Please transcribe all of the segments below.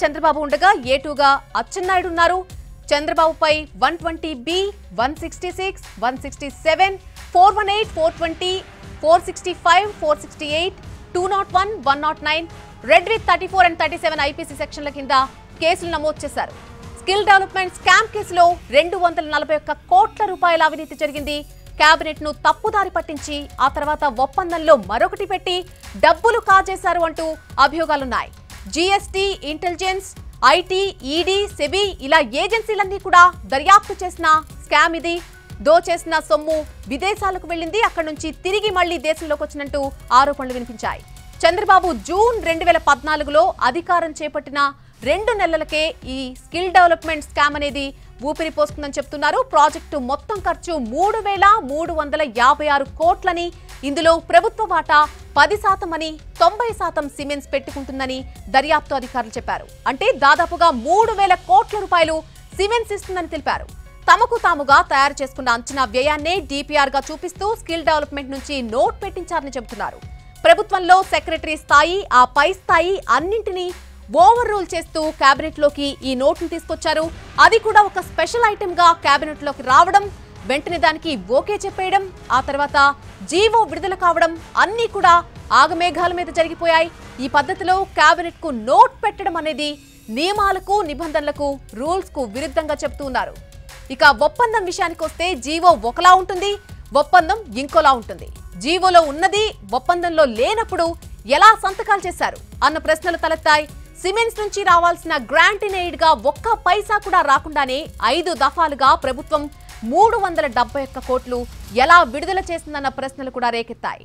చంద్రబాబు ఉండగా ఏ టూగా అచ్చెన్నాయుడు ఉన్నారు చంద్రబాబుపై one twenty B one sixty six one sixty seven four one eight four twenty four sixty five four sixty eight two nought one one nought nine read with thirty four and thirty seven IPC సెక్షన్ల కింద కేసులు నమోదు చేశారు skill development scam కేసులో రెండు వందల నలభై ఒక్క కోట్ల రూపాయల అవినీతి జరిగింది కేబినెట్ ను తప్పుదారి పట్టించి ఆ తర్వాత ఒప్పందంలో మరొకటి పెట్టి డబ్బులు కాజేశారు అంటూ అభియోగాలున్నాయి GST intelligence IT ED SEBI ఇలా ఏజెన్సీలన్నీ కూడా దర్యాప్తు చేసిన స్కామ్ ఇది దోచేసిన సొమ్ము విదేశాలకు వెళ్ళింది అక్కడి నుంచి తిరిగి మళ్లీ దేశంలోకి వచ్చినట్టు ఆరోపణలు వినిపించాయి చంద్రబాబు జూన్ రెండు వేల పద్నాలుగులో అధికారం చేపట్టిన రెండు నెలలకే ఈ స్కిల్ డెవలప్మెంట్ స్కామ్ అనేది ఊపిరి పోస్తుందని చెప్తున్నారు ప్రాజెక్టు మొత్తం ఖర్చు మూడు వేల మూడు వందల యాభై ఆరు కోట్లని ఇందులో ప్రభుత్వ వాటా పది శాతం అని తొంభై శాతం సిమెంట్స్ పెట్టుకుంటుందని దర్యాప్తు అధికారులు చెప్పారు అంటే దాదాపుగా మూడు వేల కోట్ల రూపాయలు సిమెంట్స్ ఇస్తుందని తెలిపారు తమకు తాముగా తయారు చేసుకున్న అంచనా వ్యయాన్నే డిపిఆర్ గా చూపిస్తూ స్కిల్ డెవలప్మెంట్ నుంచి నోట్ పెట్టించారని చెబుతున్నారు ప్రభుత్వంలో సెక్రటరీ స్థాయి ఆ పై స్థాయి అన్నింటినీ ఓవర్ రూల్ చేస్తూ కేబినెట్ లోకి ఈ నోట్ను తీసుకొచ్చారు అది కూడా ఒక స్పెషల్ ఐటెం గా కేబినెట్ లోకి రావడం వెంటనే దానికి ఓకే చెప్పేయడం ఆ తర్వాత జీవో విడుదల కావడం అన్నీ కూడా ఆగమేఘాల మీద జరిగిపోయాయి ఈ పద్ధతిలో కేబినెట్ కు నోట్ పెట్టడం అనేది నియమాలకు నిబంధనలకు రూల్స్ కు విరుద్ధంగా చెప్తూ ఉన్నారు ఇక ఒప్పందం విషయానికి వస్తే జీవో ఒకలా ఉంటుంది ఒప్పందం ఇంకోలా ఉంటుంది జీవోలో ఉన్నది ఒప్పందంలో లేనప్పుడు ఎలా సంతకాలు చేశారు అన్న ప్రశ్నలు తలెత్తాయి సిమెంట్స్ నుంచి రావాల్సిన గ్రాంట్ ఇన్ ఎయిడ్ గా ఒక్క పైసా కూడా రాకుండానే ఐదు దఫాలుగా ప్రభుత్వం మూడు వందల డెబ్బై ఒక్క కోట్లు ఎలా విడుదల చేసిందన్న ప్రశ్నలు కూడా రేకెత్తాయి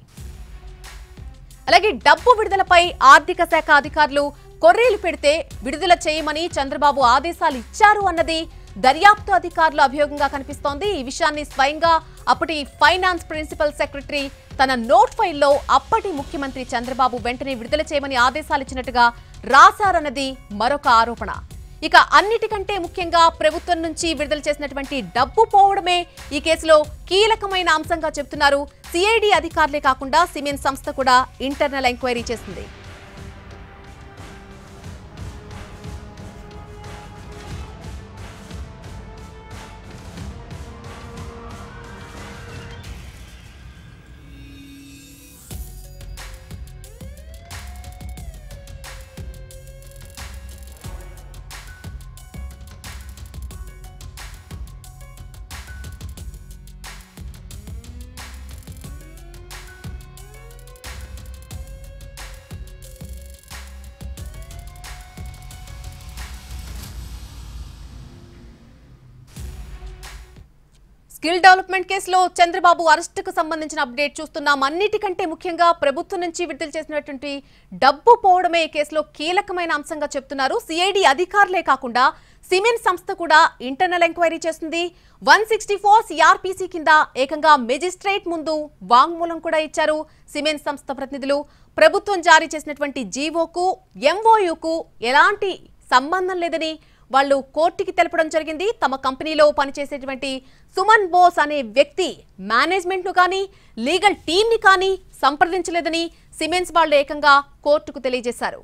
అలాగే డబ్బు విడుదలపై ఆర్థిక శాఖ అధికారులు కొర్రీలు పెడితే విడుదల చేయమని చంద్రబాబు ఆదేశాలు ఇచ్చారు అన్నది దర్యాప్తు అధికారుల అభియోగంగా కనిపిస్తోంది ఈ విషయాన్ని స్వయంగా అప్పటి ఫైనాన్స్ ప్రిన్సిపల్ సెక్రటరీ తన నోట్ ఫైల్లో అప్పటి ముఖ్యమంత్రి చంద్రబాబు వెంటనే విడుదల చేయమని ఆదేశాలు ఇచ్చినట్టుగా రాశారన్నది మరొక ఆరోపణ ఇక అన్నిటికంటే ముఖ్యంగా ప్రభుత్వం నుంచి విడుదల చేసినటువంటి డబ్బు పోవడమే ఈ కేసులో కీలకమైన అంశంగా చెబుతున్నారు సిఐడి అధికారులే కాకుండా సిమెంట్ సంస్థ కూడా ఇంటర్నల్ ఎంక్వైరీ చేసింది స్కిల్ డెవలప్మెంట్ కేసులో చంద్రబాబు అరెస్టుకు సంబంధించిన అప్డేట్ చూస్తున్నాం అన్నిటికంటే ముఖ్యంగా ప్రభుత్వం నుంచి విడుదల చేసినటువంటి డబ్బు పోవడమే ఈ కేసులో కీలకమైన అంశంగా చెప్తున్నారు సిఐడి అధికారులే కాకుండా సిమెంట్ సంస్థ కూడా ఇంటర్నల్ ఎంక్వైరీ చేస్తుంది వన్ సిక్స్టీ ఫోర్ సిఆర్పిసి కింద ఏకంగా మెజిస్ట్రేట్ ముందు వాంగ్మూలం కూడా ఇచ్చారు సిమెంట్ సంస్థ ప్రతినిధులు ప్రభుత్వం జారీ చేసినటువంటి జీవోకు ఎంఓయుకు ఎలాంటి సంబంధం లేదని వాళ్ళు కోర్టుకి తెలపడం జరిగింది తమ కంపెనీలో పనిచేసేటువంటి సుమన్ బోస్ అనే వ్యక్తి మేనేజ్మెంట్ ను కానీ లీగల్ టీమ్ ని కానీ సంప్రదించలేదని సిమెంట్స్ వాళ్ళు ఏకంగా కోర్టుకు తెలియజేశారు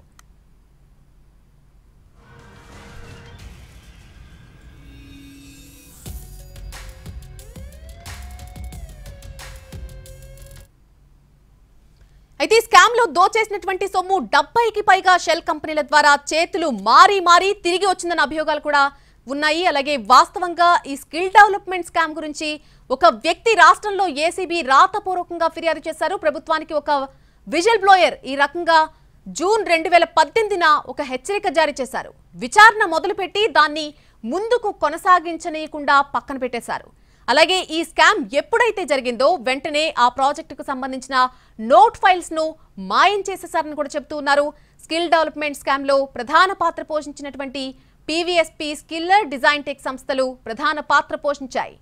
అయితే ఈ స్కామ్ లో దోచేసినటువంటి సొమ్ము డెబ్బైకి పైగా షెల్ కంపెనీల ద్వారా చేతులు మారి మారి తిరిగి వచ్చిందన్న అభియోగాలు కూడా ఉన్నాయి అలాగే వాస్తవంగా ఈ స్కిల్ డెవలప్మెంట్ స్కామ్ గురించి ఒక వ్యక్తి రాష్ట్రంలో ఏసీబీ రాతపూర్వకంగా ఫిర్యాదు చేశారు ప్రభుత్వానికి ఒక విజిల్ బ్లోయర్ ఈ రకంగా జూన్ రెండు వేల పద్దెనిమిదిన ఒక హెచ్చరిక జారీ చేశారు విచారణ మొదలుపెట్టి దాన్ని ముందుకు కొనసాగించనీయకుండా పక్కన పెట్టేశారు అలాగే ఈ స్కామ్ ఎప్పుడైతే జరిగిందో వెంటనే ఆ ప్రాజెక్టుకు సంబంధించిన నోట్ ఫైల్స్ ను మాయం చేసేశారని కూడా చెప్తూ ఉన్నారు స్కిల్ డెవలప్మెంట్ స్కామ్ లో ప్రధాన పాత్ర పోషించినటువంటి పీవీఎస్పీ స్కిల్లర్ డిజైన్ టెక్ సంస్థలు ప్రధాన పాత్ర పోషించాయి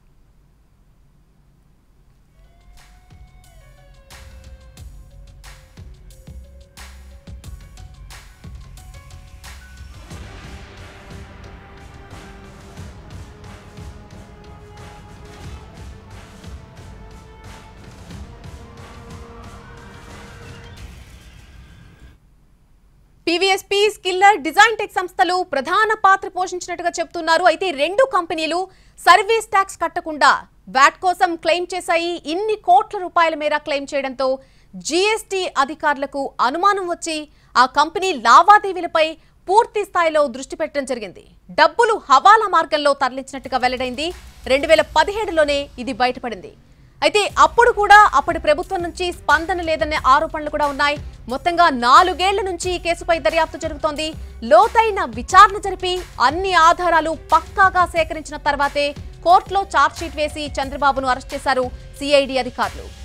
టీవీఎస్పీ స్కిల్లర్ డిజైన్ టెక్ సంస్థలు ప్రధాన పాత్ర పోషించినట్టుగా చెప్తున్నారు అయితే ఈ రెండు కంపెనీలు సర్వీస్ ట్యాక్స్ కట్టకుండా వ్యాట్ కోసం క్లెయిమ్ చేశాయి ఇన్ని కోట్ల రూపాయల మేర క్లెయిమ్ చేయడంతో జీఎస్టీ అధికారులకు అనుమానం వచ్చి ఆ కంపెనీ లావాదేవీలపై పూర్తి స్థాయిలో దృష్టి పెట్టడం జరిగింది డబ్బులు హవాలా మార్గంలో తరలించినట్టుగా వెల్లడైంది రెండు వేల పదిహేడులోనే ఇది బయటపడింది అయితే అప్పుడు కూడా అప్పటి ప్రభుత్వం నుంచి స్పందన లేదనే ఆరోపణలు కూడా ఉన్నాయి మొత్తంగా నాలుగేళ్ల నుంచి ఈ కేసుపై దర్యాప్తు జరుగుతోంది లోతైన విచారణ జరిపి అన్ని ఆధారాలు పక్కాగా సేకరించిన తర్వాతే కోర్టులో ఛార్జ్షీట్ వేసి చంద్రబాబును అరెస్ట్ చేశారు సిఐడి అధికారులు